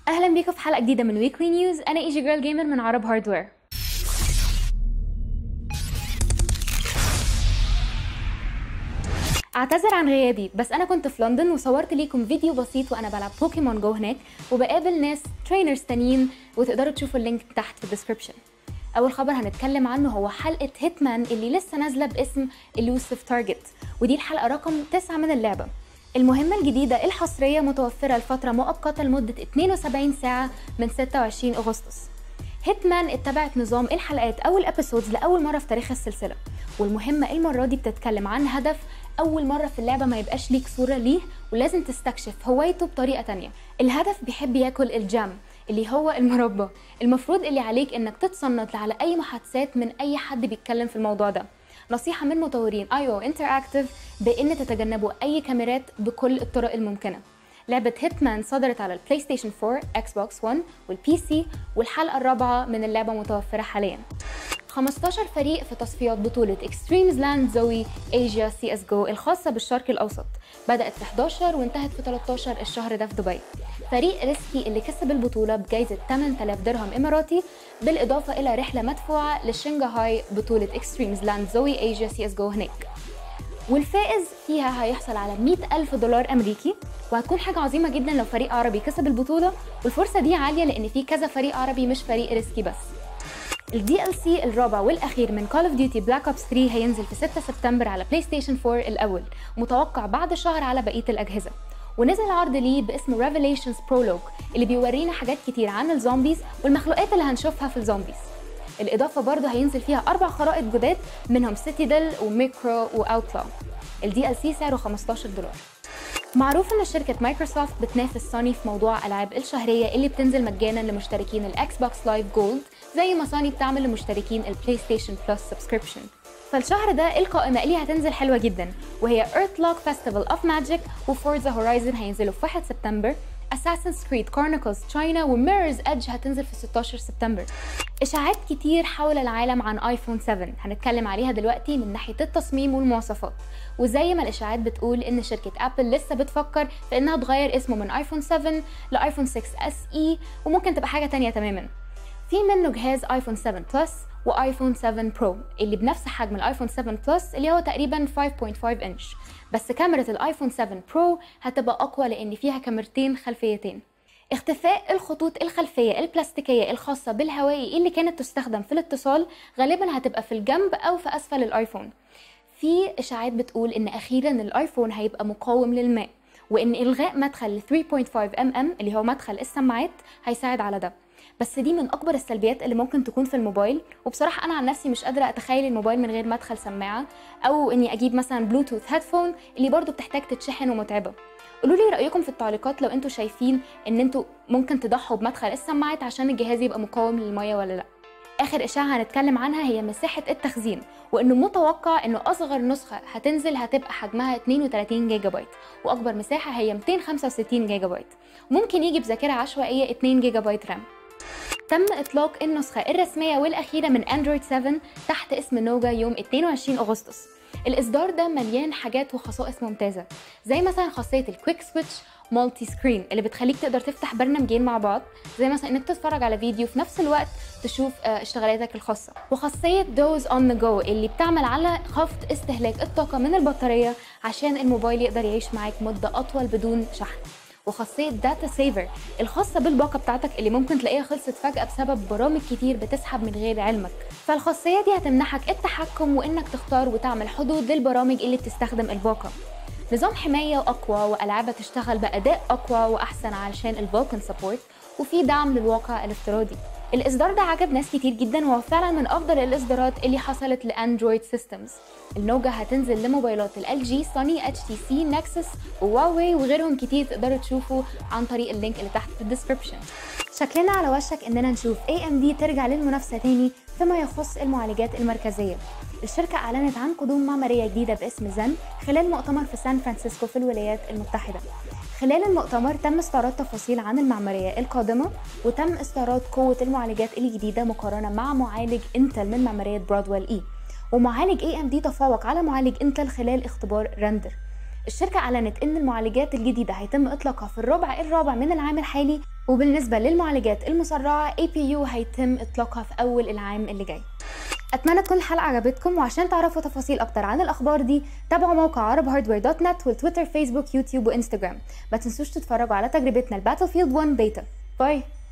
اهلا بيكم في حلقه جديده من ويكلي نيوز انا ايجي جيرل جيمر من عرب هاردوير اعتذر عن غيابي بس انا كنت في لندن وصورت ليكم فيديو بسيط وانا بلعب بوكيمون جو هناك وبقابل ناس ترينرز تانيين وتقدروا تشوفوا اللينك تحت في الديسكربشن اول خبر هنتكلم عنه هو حلقه هيتمان اللي لسه نازله باسم elusive تارجت ودي الحلقه رقم 9 من اللعبه المهمة الجديدة الحصرية متوفرة لفترة مؤقتة لمدة 72 ساعة من 26 أغسطس هيتمان اتبعت نظام الحلقات أو الأبيسودز لأول مرة في تاريخ السلسلة والمهمة المرة دي بتتكلم عن هدف أول مرة في اللعبة ما يبقاش ليك صورة ليه ولازم تستكشف هوايته بطريقة تانية الهدف بيحب ياكل الجام اللي هو المربى المفروض اللي عليك انك تتصنت على اي محادثات من اي حد بيتكلم في الموضوع ده نصيحة من مطورين اي او انتراكتيف بان تتجنبوا اي كاميرات بكل الطرق الممكنة لعبة هيتمان صدرت على البلاي ستيشن 4 اكس بوكس 1 والبي سي والحلقة الرابعة من اللعبة متوفرة حاليا 15 فريق في تصفيات بطولة اكستريمز لاند زوي ايجيا سي اس جو الخاصة بالشرق الأوسط بدأت في 11 وانتهت في 13 الشهر ده في دبي فريق ريسكي اللي كسب البطولة بجائزة 8000 درهم إماراتي بالإضافة إلى رحلة مدفوعة لشنغهاي بطولة اكستريمز لاند زوي ايجيا سي اس جو هناك والفائز فيها هيحصل على 100 ألف دولار أمريكي وهتكون حاجة عظيمة جدا لو فريق عربي كسب البطولة والفرصة دي عالية لأن في كذا فريق عربي مش فريق ريسكي بس الدي ال سي الرابع والاخير من كول اوف ديوتي بلاك اوبس 3 هينزل في 6 سبتمبر على بلاي ستيشن 4 الاول متوقع بعد شهر على بقيه الاجهزه ونزل عرض ليه باسمه ريفيليشنز برولوج اللي بيورينا حاجات كتير عن الزومبيز والمخلوقات اللي هنشوفها في الزومبيز الاضافه برضه هينزل فيها اربع خرائط جداد منهم سيتيدل وميكرو واوتلا الدي ال سي سعره 15 دولار معروف ان شركة مايكروسوفت بتنافس سوني في موضوع العاب الشهرية اللي بتنزل مجانا لمشتركين الاكس بوكس لايف جولد زي ما سوني بتعمل لمشتركين البلاي ستيشن بلس سبسكريبشن فالشهر ده القائمة اللي هتنزل حلوة جدا وهي Earthlock Festival of Magic وفورزا هورايزن هينزلوا في 1 سبتمبر Assassin's Creed Chronicles China وميررز Edge هتنزل في 16 سبتمبر إشاعات كتير حول العالم عن ايفون 7 هنتكلم عليها دلوقتي من ناحية التصميم والمواصفات وزي ما الإشاعات بتقول إن شركة أبل لسه بتفكر في إنها تغير اسمه من ايفون 7 لايفون 6 اس اي وممكن تبقى حاجة تانية تماما في منه جهاز ايفون 7 بلس وايفون 7 برو اللي بنفس حجم الايفون 7 بلس اللي هو تقريبا 5.5 انش بس كاميرا الايفون 7 برو هتبقى اقوى لان فيها كاميرتين خلفيتين اختفاء الخطوط الخلفية البلاستيكية الخاصة بالهوائي اللي كانت تستخدم في الاتصال غالبا هتبقى في الجنب أو في أسفل الآيفون في إشاعات بتقول إن أخيرا الآيفون هيبقى مقاوم للماء وإن إلغاء مدخل 3.5 mm اللي هو مدخل السماعات هيساعد على ده بس دي من اكبر السلبيات اللي ممكن تكون في الموبايل وبصراحه انا عن نفسي مش قادره اتخيل الموبايل من غير مدخل سماعه او اني اجيب مثلا بلوتوث هيدفون اللي برضو بتحتاج تتشحن ومتعبه قولوا لي رايكم في التعليقات لو انتوا شايفين ان انتوا ممكن تضحوا بمدخل السماعات عشان الجهاز يبقى مقاوم للميه ولا لا اخر اشاعه هنتكلم عنها هي مساحه التخزين وانه متوقع انه اصغر نسخه هتنزل هتبقى حجمها 32 جيجا بايت واكبر مساحه هي 265 جيجا بايت ممكن يجي بذاكره عشوائيه 2 جيجا بايت رام تم إطلاق النسخة الرسمية والأخيرة من أندرويد 7 تحت اسم نوجا يوم 22 أغسطس الإصدار ده مليان حاجات وخصائص ممتازة زي مثلا خاصية الكويك سويتش مالتي سكرين اللي بتخليك تقدر تفتح برنامجين مع بعض زي مثلا انك تتفرج على فيديو في نفس الوقت تشوف اشتغالاتك الخاصة وخاصية دوز اون ذا جو اللي بتعمل على خفض استهلاك الطاقة من البطارية عشان الموبايل يقدر يعيش معاك مدة أطول بدون شحن وخاصية داتا سيفر الخاصة بالباقة بتاعتك اللي ممكن تلاقيها خلصت فجأة بسبب برامج كتير بتسحب من غير علمك فالخاصية دي هتمنحك التحكم وإنك تختار وتعمل حدود للبرامج اللي بتستخدم الباقة نظام حماية أقوى وألعاب تشتغل بأداء أقوى وأحسن علشان الفولكن سبورت وفي دعم للواقع الافتراضي الإصدار ده عجب ناس كتير جدا وهو فعلا من أفضل الإصدارات اللي حصلت لأندرويد سيستمز النوجا هتنزل لموبايلات ال جي سوني اتش تي سي نكسس وهواوي وغيرهم كتير تقدروا تشوفوا عن طريق اللينك اللي تحت في الديسكربشن شكلنا على وشك اننا نشوف AMD ترجع للمنافسة تاني فيما يخص المعالجات المركزية الشركة أعلنت عن قدوم معمارية جديدة باسم زن خلال مؤتمر في سان فرانسيسكو في الولايات المتحدة خلال المؤتمر تم استعراض تفاصيل عن المعمارية القادمة وتم استعراض قوة المعالجات الجديدة مقارنة مع معالج انتل من معمارية برادويل اي ومعالج AMD تفوق على معالج انتل خلال اختبار رندر الشركة أعلنت إن المعالجات الجديدة هيتم إطلاقها في الربع الرابع من العام الحالي وبالنسبة للمعالجات المسرعة APU هيتم إطلاقها في أول العام اللي جاي اتمنى تكون الحلقه عجبتكم وعشان تعرفوا تفاصيل اكتر عن الاخبار دي تابعوا موقع عرب هاردوير دوت نت والتويتر فيسبوك يوتيوب وانستجرام ما تنسوش تتفرجوا على تجربتنا الباتل فيلد 1 بيتا باي